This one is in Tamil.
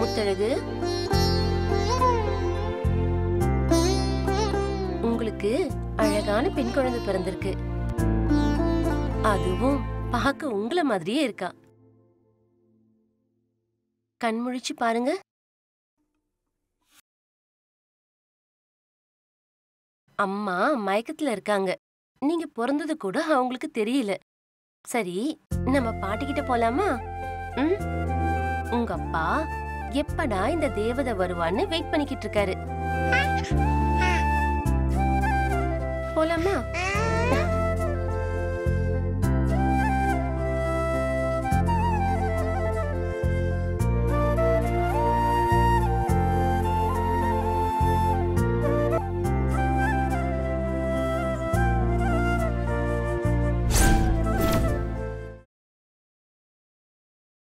முத்தழகு உங்களுக்கு அழகான பெண் குழந்தை பிறந்திருக்கு அதுவும் பார்க்க உங்கள மாதிரியே இருக்கா கண் முழிச்சு பாருங்க அம்மா மயக்கத்துல இருக்காங்க நீங்க பிறந்தது கூட அவங்களுக்கு தெரியல சரி நம்ம பாட்டிக்கிட்ட போலாமா ம் உங்க அப்பா எப்படா இந்த தேவதை வருவான்னு வெயிட் பண்ணிக்கிட்டு இருக்காரு போலாமா